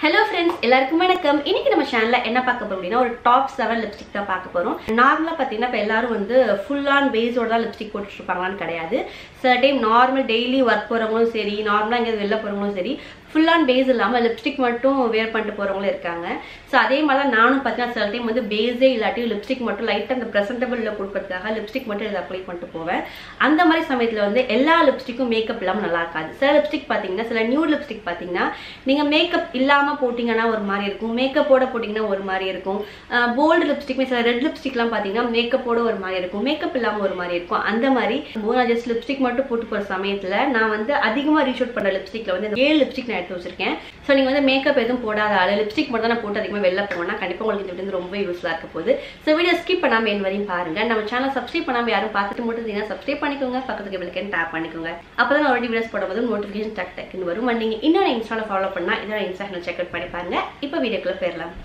Hello friends எல்லாருக்கும் வணக்கம் இன்னைக்கு நம்ம சேனல்ல என்ன பார்க்க போறோம் அப்படின்னா ஒரு டாப் செவன் லிப்ஸ்டிக் தான் பார்க்க போறோம் நார்மலா பார்த்தீங்கன்னா இப்போ எல்லாரும் வந்து ஃபுல் ஆன் பேஸோட தான் லிப்ஸ்டிக் போட்டுட்டு இருப்பாங்களான்னு கிடையாது சில டைம் நார்மல் டெய்லி ஒர்க் போறவங்களும் சரி நார்மலாக எங்கேயாவது வெளில போறவங்களும் சரி ஃபுல் ஆன் பேஸ் இல்லாமல் லிப்ஸ்டிக் மட்டும் வேர் பண்ணிட்டு போறவங்களும் இருக்காங்க ஸோ அதே மாதிரி தான் நானும் பார்த்தீங்கன்னா சில டைம் வந்து பேஸே இல்லாட்டி லிப்ஸ்டிக் மட்டும் லைட்டாக அந்த ப்ரெசென்டபிளில் கொடுக்கறதுக்காக லிப்ஸ்டிக் மட்டும் இதை அப்ளை பண்ணிட்டு போவேன் அந்த மாதிரி சமயத்தில் வந்து எல்லா லிப்ஸ்டிக்கும் மேக்கப் இல்லாமல் நல்லா இருக்காது சில லிப்ஸ்டிக் பார்த்தீங்கன்னா சில நியூ லிப்ஸ்டிக் பார்த்தீங்கன்னா நீங்கள் மேக்கப் இல்லாமல் போட்டிங்கன்னா ஒரு மாதிரி இருக்கும் மேக்கப்போட போட்டிங்கன்னா ஒரு மாதிரி இருக்கும் போல்டு லிப்ஸ்டிக்மே சில ரெட் லிப்ஸ்டிக்லாம் பார்த்தீங்கன்னா மேக்கப்போட ஒரு மாதிரி இருக்கும் மேக்கப் இல்லாமல் ஒரு மாதிரி இருக்கும் அந்த மாதிரி நான் ஜஸ்ட் லிப்ஸ்டிக் மட்டும் போட்டு போகிற சமயத்தில் நான் வந்து அதிகமாக ரீஷூட் பண்ணுற லிப்ஸ்டிக்கில் வந்து இந்த ஏழு லிப்ஸ்டிக் நான் எடுத்து வச்சிருக்கேன் ஸோ நீங்கள் வந்து மேக்கப் எதுவும் போடாத ஆள் லிப்ஸ்டிக் மட்டும் தான் நான் போட்டு அதிகமாக வெளில போனால் கண்டிப்பாக உங்களுக்கு இது வந்து ரொம்ப யூஸ்ஃபுல்லாக இருக்க போகுது ஸோ வீடியோ ஸ்கிப் பண்ணாமல் என் வரையும் பாருங்க நம்ம சேனல் சப்ஸ்கிரைப் பண்ணாமல் யாரும் பார்த்துட்டு மட்டும் இருந்தீங்கன்னா சப்ஸ்கிரைப் பண்ணிக்கோங்க பக்கத்துக்கு விளக்கேன் டேப் பண்ணிக்கோங்க அப்போ தான் ஆல்ரெடி வீடியோஸ் போடும்போது நோட்டிஃபிகேஷன் டக் டக்குன்னு வரும் And நீங்க இன்னொரு இன்ஸ்டால ஃபாலோ பண்ணால் இதோட இன்ஸ்டாகிராம் செக் அவுட் பண்ணி பாருங்க இப்போ வீடியோக்குள்ள போயிடலாம்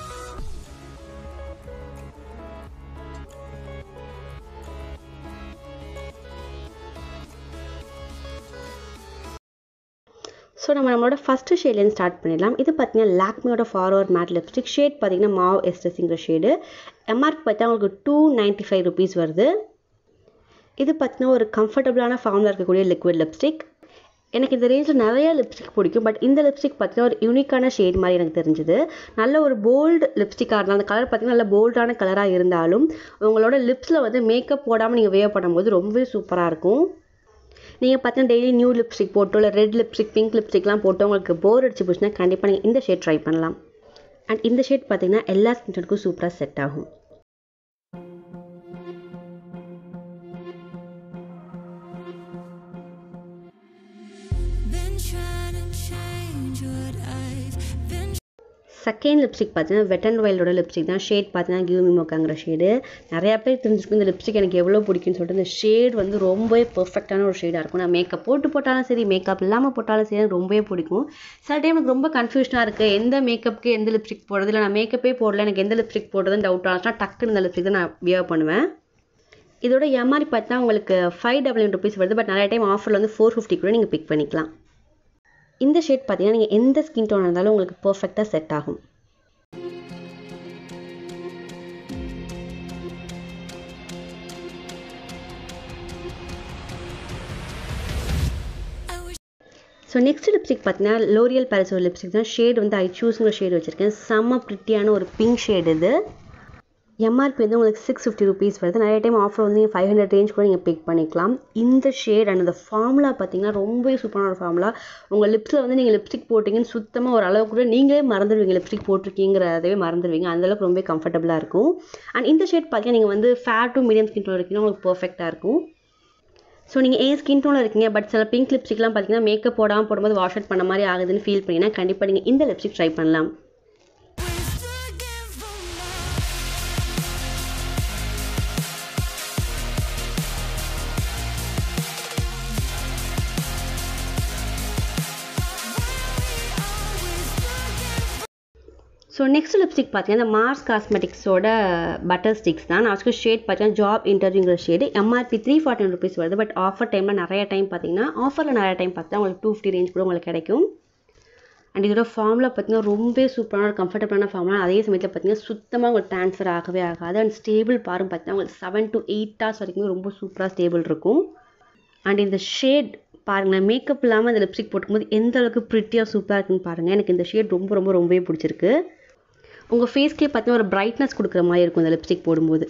ஸோ நம்ம நம்மளோட ஃபஸ்ட்டு ஷேட்லேருந்து ஸ்டார்ட் பண்ணிடலாம் இது பார்த்தீங்கன்னா லாக்மியோட ஃபார்வர்ட் மேட் லிப்ஸ்டிக் ஷேட் பார்த்தீங்கன்னா மாவ் எஸ்டஸிங்கிற ஷேடு எம்ஆர்பி பார்த்தா உங்களுக்கு டூ நைன்ட்டி ஃபைவ் ருபீஸ் வருது இது பார்த்தீங்கன்னா ஒரு கம்ஃபர்டபுளான ஃபார்மில் இருக்கக்கூடிய லிக்விட் லிப்ஸ்டிக் எனக்கு இந்த ரேஞ்சில் நிறைய லிப்ஸ்டிக் பிடிக்கும் பட் இந்த லிப்ஸ்டிக் பார்த்தீங்கன்னா ஒரு யூனிக்கான ஷேட் மாதிரி எனக்கு தெரிஞ்சுது நல்ல ஒரு போல்டு லிப்ஸ்டிக்காக இருந்தால் அந்த கலர் பார்த்தீங்கன்னா நல்ல போல்டான கலராக இருந்தாலும் உங்களோட லிப்ஸில் வந்து மேக்கப் போடாமல் நீங்கள் வேவ் பண்ணும்போது ரொம்பவே சூப்பராக இருக்கும் நீங்கள் பார்த்தீங்கன்னா டெய்லி நியூ லிப்ஸ்டிக் போட்டோ இல்லை ரெட் லிப்ஸ்டிக் பிங்க் லிப்ஸ்டிக்லாம் போட்டு உங்களுக்கு போர் அடிச்சு போச்சுன்னா கண்டிப்பாக நீங்கள் இந்த ஷேட் ட்ரை பண்ணலாம் அண்ட் இந்த ஷேட் பார்த்தீங்கன்னா எல்லா ஸ்கின் டோனுக்கும் சூப்பராக செட் ஆகும் Been trying to change what I've been second lipstick பார்த்தீங்கன்னா வெட் அண்ட் வைல்டோட லிப்ஸ்டிக் தான் ஷேட் பார்த்தீங்கன்னா கிவ் மீ மோக்காங்கிற ஷேடு நிறையா பேர் தெரிஞ்சுக்கும் இந்த லிப்ஸ்டிக் எனக்கு எவ்வளோ பிடிக்கும்னு சொல்லிட்டு இந்த ஷேட் வந்து ரொம்பவே பெர்ஃபெக்டான ஒரு ஷேடாக இருக்கும் நான் மேக்கப் போட்டு போட்டாலும் சரி மேக்கப் இல்லாமல் போட்டாலும் சரி எனக்கு ரொம்பவே பிடிக்கும் சில டைம் எனக்கு ரொம்ப கன்ஃபியூஷனாக இருக்குது எந்த மேக்கப்புக்கு எந்த லிப்ஸ்டிக் போடுறது இல்லை நான் மேக்கப்பே போடல எனக்கு எந்த லிப்ஸ்டிக் போடுறதுன்னு டவுட் ஆச்சுன்னா டக்குன்னு இந்த லிப்ஸ்டிக் தான் நான் வியர் பண்ணுவேன் இதோட எம்ஆர்பி பார்த்தா உங்களுக்கு ஃபைவ் டபுள் நைன் ருபீஸ் வருது பட் நிறைய டைம் ஆஃபரில் வந்து ஃபோர் ஃபிஃப்டி கூட நீங்கள் பிக் பண்ணிக்கலாம் இந்த ஷேட் பார்த்தீங்கன்னா நீங்கள் எந்த ஸ்கின் டோன் இருந்தாலும் உங்களுக்கு பர்ஃபெக்டாக செட் ஆகும் I wish so next lipstick பார்த்தீங்கன்னா லோரியல் பேலஸ் ஒரு லிப்ஸ்டிக் தான் ஷேட் வந்து ஐ சூஸ்ங்கிற ஷேட் வச்சுருக்கேன் செம்ம ப்ரிட்டியான ஒரு பிங்க் ஷேட் இது எம்ஆர்பி வந்து உங்களுக்கு சிக்ஸ் ஃபிஃப்டி ருபீஸ் வருது நிறைய டைம் ஆஃபர் வந்து நீங்கள் ஃபைவ் ஹண்ட்ரட் ரேஞ்ச் கூட நீங்கள் பிக் பண்ணிக்கலாம் இந்த ஷேட் அண்ட் அந்த ஃபார்முலா பார்த்தீங்கன்னா ரொம்பவே சூப்பரான ஒரு ஃபார்முலா உங்கள் லிப்ஸில் வந்து நீங்கள் லிப்ஸ்டிக் போட்டிங்கன்னு சுத்தமாக ஒரு அளவு கூட நீங்களே மறந்துடுவீங்க லிப்ஸ்டிக் போட்டிருக்கீங்கிறதவே மறந்துடுவீங்க அந்தளவுக்கு ரொம்ப கம்ஃபர்டபுளாக இருக்கும் அண்ட் இந்த ஷேட் பார்த்தீங்கன்னா நீங்கள் வந்து fair to medium skin tone இருக்கீங்கன்னா உங்களுக்கு பர்ஃபெக்டாக இருக்கும் ஸோ நீங்கள் ஏன் ஸ்கின் டோனில் இருக்கீங்க பட் சில பிங்க் லிப்ஸ்டிக்லாம் பார்த்தீங்கன்னா மேக்கப் போடாமல் போடும்போது வாஷ் அவுட் பண்ண மாதிரி ஆகுதுன்னு ஃபீல் பண்ணிங்கன்னா கண்டிப்பாக நீங்கள் இந்த லிப்ஸ்டிக் ட்ரை பண்ணலாம் we're looking for more. So next lipstick பார்த்தீங்கன்னா இந்த மார்ஸ் காஸ்மெட்டிக்ஸோட பட்டர் ஸ்டிக்ஸ் தான் நான் வச்சுக்க ஷேட் பார்த்தீங்கன்னா ஜாப் இன்டர்வியூங்கிற shade MRP three forty rupees வருது பட் ஆஃபர் டைமில் நிறைய டைம் பார்த்தீங்கன்னா ஆஃபரில் நிறைய டைம் பார்த்தா உங்களுக்கு டூ ஃபிஃப்டி ரேஞ்ச் கூட உங்களுக்கு கிடைக்கும் அண்ட் இதோட ஃபார்மில் பார்த்தீங்கன்னா ரொம்ப சூப்பரான ஒரு கம்ஃபர்டபுளான ஃபார்முலா அதே சமயத்தில் பார்த்தீங்கன்னா சுத்தமாக உங்களுக்கு ட்ரான்ஸ்ஃபர் ஆகவே ஆகாது அண்ட் ஸ்டேபிள் பாரும் பார்த்தீங்கன்னா உங்களுக்கு செவன் டு எயிட் ஹவர்ஸ் வரைக்கும் ரொம்ப சூப்பராக ஸ்டேபிள் இருக்கும் அண்ட் இந்த ஷேட் பாருங்களேன் மேக்கப் இல்லாமல் இந்த லிப்ஸ்டிக் போட்டுக்கும்போது எந்த அளவுக்கு ப்ரிட்டியாக சூப்பராக இருக்குன்னு பாருங்கள் எனக்கு இந்த ஷேட் ரொம்ப ரொம்ப ரொம்பவே பிடிச்சிருக்கு உங்கள் ஃபேஸ்க்கே பார்த்தீங்கன்னா ஒரு பிரைட்னஸ் கொடுக்குற மாதிரி இருக்கும் இந்த லிப்ஸ்டிக் போடும்போது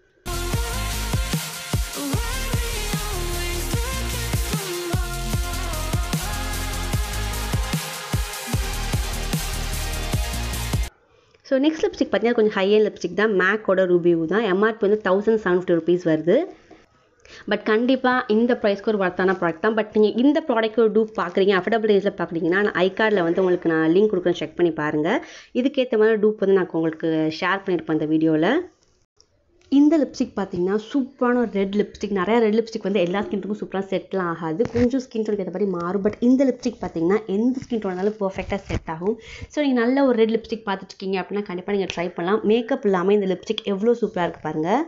ஸோ நெக்ஸ்ட் லிப்ஸ்டிக் பார்த்தீங்கன்னா கொஞ்சம் ஹை அண்ட் லிப்ஸ்டிக் தான் மேக்கோட ரூபியூ தான் எம்ஆர்பி வந்து தௌசண்ட் செவன் ஃபிஃப்டி ருபீஸ் வருது பட் கண்டிப்பாக இந்த ப்ரைஸ்க்கு ஒரு வர்த்தான ப்ராடக்ட் தான் பட் நீங்கள் இந்த ப்ராடக்ட் ஒரு டூப் பார்க்குறீங்க அஃபோர்டபுள் ரேஞ்சில் பார்க்குறீங்கன்னா நான் ஐகார்டில் வந்து உங்களுக்கு நான் லிங்க் கொடுக்குறேன் செக் பண்ணி பாருங்கள் இதுக்கேற்ற மாதிரி டூப் வந்து நான் உங்களுக்கு ஷேர் பண்ணியிருப்பேன் இந்த வீடியோவில் இந்த லிப்ஸ்டிக் பார்த்தீங்கன்னா சூப்பரான ஒரு ரெட் லிப்ஸ்டிக் நிறைய ரெட் லிப்ஸ்டிக் வந்து எல்லா ஸ்கின்ட்டுக்கும் சூப்பராக செட்லாம் ஆகாது கொஞ்சம் ஸ்கின் டோனுக்கு ஏற்ற மாதிரி மாறும் பட் இந்த லிப்ஸ்டிக் பார்த்தீங்கன்னா எந்த ஸ்கின் டோன் இருந்தாலும் பர்ஃபெக்டாக செட் ஆகும் ஸோ நீங்கள் நல்ல ஒரு ரெட் லிப்ஸ்டிக் பார்த்துட்டு இருக்கீங்க அப்படின்னா கண்டிப்பாக நீங்கள் ட்ரை பண்ணலாம் மேக்கப் இல்லாமல் இந்த லிப்ஸ்டிக் எவ்வளோ சூப்பராக இருக்குது பாருங்கள்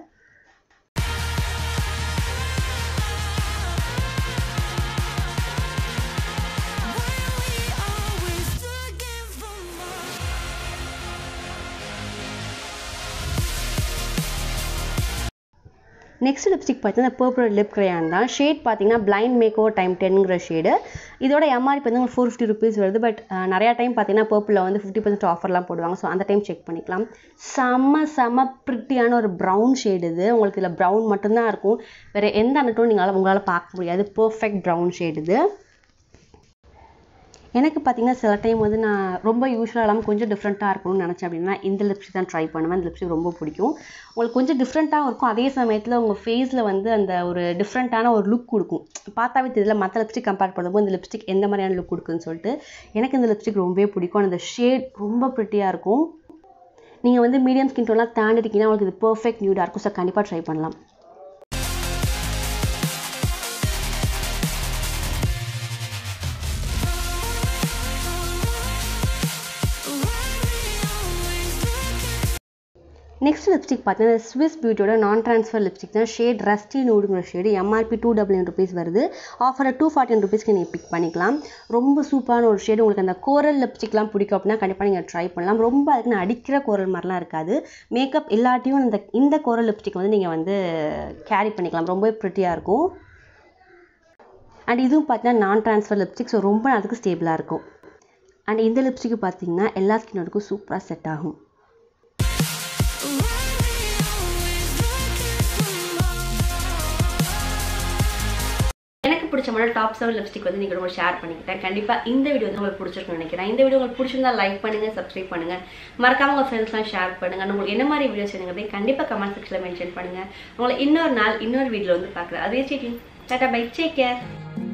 Where we always looking for more. Next lipstick பார்த்தீங்கன்னா பர்பிள் லிப் கிரையான் தான் ஷேட் பார்த்தீங்கன்னா பிளைண்ட் மேக் ஓவர் டைம் டென்ங்கிற ஷேடு இதோட எம்ஆர்பி வந்து ஃபோர் ஃபிஃப்டி ருபீஸ் வருது பட் நிறையா டைம் பார்த்தீங்கன்னா பர்பிளில் வந்து ஃபிஃப்டி பர்சன்ட் ஆஃபர்லாம் போடுவாங்க ஸோ அந்த டைம் செக் பண்ணிக்கலாம் செம்ம செம்ம ப்ரிட்டியான ஒரு ப்ரௌன் ஷேடு இது உங்களுக்கு இதில் ப்ரௌன் மட்டும்தான் இருக்கும் வேறு எந்த அன்னட்டும் நீங்களால் உங்களால் பார்க்க முடியாது பர்ஃபெக்ட் ப்ரௌன் ஷேடு இது எனக்கு பார்த்தீங்கன்னா சில டைம் வந்து நான் ரொம்ப யூஸ்வலாக இல்லாமல் கொஞ்சம் டிஃப்ரெண்ட்டாக இருக்கணும்னு நினச்சேன் அப்படின்னா இந்த லிப்ஸ்டிக் தான் ட்ரை பண்ணுவேன் இந்த லிப்ஸ்டிக் ரொம்ப பிடிக்கும் உங்களுக்கு கொஞ்சம் டிஃப்ரெண்ட்டாகவும் இருக்கும் அதே சமயத்தில் உங்கள் ஃபேஸில் வந்து அந்த ஒரு டிஃப்ரெண்ட்டான ஒரு லுக் கொடுக்கும் பார்த்தாவே தெரியல மற்ற லிப்ஸ்டிக் கம்பேர் பண்ணும்போது இந்த லிப்ஸ்டிக் எந்த மாதிரியான லுக் கொடுக்குன்னு சொல்லிட்டு எனக்கு இந்த லிப்ஸ்டிக் ரொம்பவே பிடிக்கும் அந்த ஷேட் ரொம்ப ப்ரிட்டியாக இருக்கும் நீங்கள் வந்து மீடியம் ஸ்கின் டோன்லாம் தாண்டிட்டீங்கன்னா உங்களுக்கு இது பர்ஃபெக்ட் நியூடாக இருக்கும் ஸோ கண்டிப்பாக ட்ரை பண்ணலாம் நெக்ஸ்ட் லிப்ஸ்டிக் பார்த்தீங்கன்னா ஸ்விஸ் பியூட்டியோட நான் ட்ரான்ஸ்ஃபர் லிப்ஸ்டிக் தான் ஷேட் ரஸ்டி நூடுங்கிற shade MRP two double nine rupees வருது ஆஃபரில் டூ ஃபார்ட்டி ருபீஸ்க்கு நீங்கள் பிக் பண்ணிக்கலாம் ரொம்ப சூப்பரான ஒரு ஷேடு உங்களுக்கு அந்த கோரல் லிப்ஸ்டிக்லாம் பிடிக்கும் அப்படின்னா கண்டிப்பாக நீங்கள் ட்ரை பண்ணலாம் ரொம்ப அதுக்கு நான் அடிக்கிற கோரல் மாதிரிலாம் இருக்காது மேக்கப் எல்லாத்தையும் இந்த இந்த கோரல் லிப்ஸ்டிக் வந்து நீங்கள் வந்து கேரி பண்ணிக்கலாம் ரொம்ப ப்ரிட்டியாக இருக்கும் அண்ட் இதுவும் பார்த்தீங்கன்னா நான் ட்ரான்ஸ்ஃபர் லிப்ஸ்டிக் ஸோ ரொம்ப அதுக்கு ஸ்டேபிளாக இருக்கும் அண்ட் இந்த லிப்ஸ்டிக்கு பார்த்தீங்கன்னா எல்லா ஸ்கின்னோருக்கும் சூப்பராக செட் ஆகும் எனக்கு பிடிச்ச மாதிரி டாப் செவன் லிப்ஸ்டிக் வந்து நீங்கள் ரொம்ப ஷேர் பண்ணிக்கிட்டேன் கண்டிப்பாக இந்த வீடியோ வந்து உங்களுக்கு பிடிச்சிருக்குன்னு நினைக்கிறேன் இந்த வீடியோ உங்களுக்கு பிடிச்சிருந்தா லைக் பண்ணுங்க சப்ஸ்கிரைப் பண்ணுங்க மறக்காம உங்கள் ஃப்ரெண்ட்ஸ்லாம் ஷேர் பண்ணுங்க உங்களுக்கு என்ன மாதிரி வீடியோஸ் வேணுங்கிறதே கண்டிப்பாக கமெண்ட் செக்ஷனில் மென்ஷன் பண்ணுங்க உங்களை இன்னொரு நாள் இன்னொரு வீடியோ வந்து பார்க்குறேன் அதே ஸ்டேட்டிங் டாட்டா பை டேக் கேர்